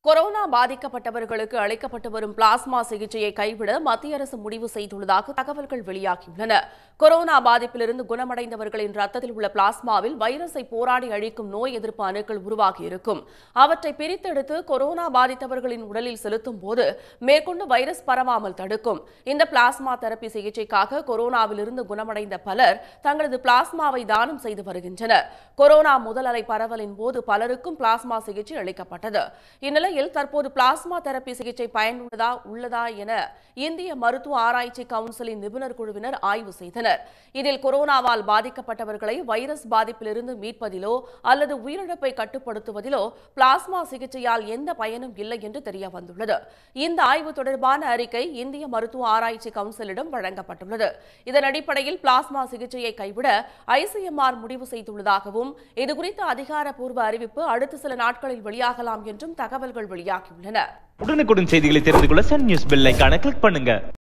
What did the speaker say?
corona பாதிக்கப்பட்டவர்களுக்கு அளிக்கப்பட்டு வரும் பிளாஸ்மா சிகிச்சையை கைவிட மத்திய அரசு முடிவு செய்துள்ளதாக தகவல்கள் வெளியாகியுள்ளன கொரோனா பாதிப்பிலிருந்து குணமடைந்தவர்களின் ரத்தத்தில் உள்ள பிளாஸ்மாவில் வைரஸை போராடி அழிக்கும் நோய் எதிர்ப்பு அணுக்கள் உருவாகியிருக்கும் அவற்றை பிரித்தெடுத்து கொரோனா பாதித்தவர்களின் உடலில் செலுத்தும் போது மேற்கொண்டு வைரஸ் பரவாமல் தடுக்கும் இந்த பிளாஸ்மா தெரப்பி சிகிச்சைக்காக கொரோனாவிலிருந்து குணமடைந்த பலர் தங்களது பிளாஸ்மாவை தானம் செய்து வருகின்றனர் கொரோனா முதல் அலை பரவலின் போது பலருக்கும் பிளாஸ்மா சிகிச்சை அளிக்கப்பட்டது இந்நிலையில் தற்போது பிளாஸ்மா தெரப்பி சிகிச்சை பயனுள்ளதா உள்ளதா என இந்திய மருத்துவ ஆராய்ச்சி கவுன்சிலின் நிபுணர் குழுவினர் ஆய்வு செய்தனர் இதில் கொரோனாவால் பாதிக்கப்பட்டவர்களை வைரஸ் பாதிப்பிலிருந்து மீட்பதிலோ அல்லது உயிரிழப்பை கட்டுப்படுத்துவதிலோ பிளாஸ்மா சிகிச்சையால் எந்த பயனும் இல்லை என்று தெரிய வந்துள்ளது இந்த ஆய்வு தொடர்பான அறிக்கை இந்திய மருத்துவ ஆராய்ச்சி கவுன்சிலிடம் வழங்கப்பட்டுள்ளது இதன் அடிப்படையில் பிளாஸ்மா சிகிச்சையை கைவிட ஐசிஎம்ஆர் முடிவு செய்துள்ளதாகவும் இதுகுறித்த அதிகாரப்பூர்வ அறிவிப்பு அடுத்த சில நாட்களில் வெளியாகலாம் என்றும் தகவல்கள் வெளியாகியுள்ளன உடனுக்குடன் செய்திகளை தெரிந்து கொள்ள சன் நியூஸ் பெல் ஐகானை கிளிக் பண்ணுங்க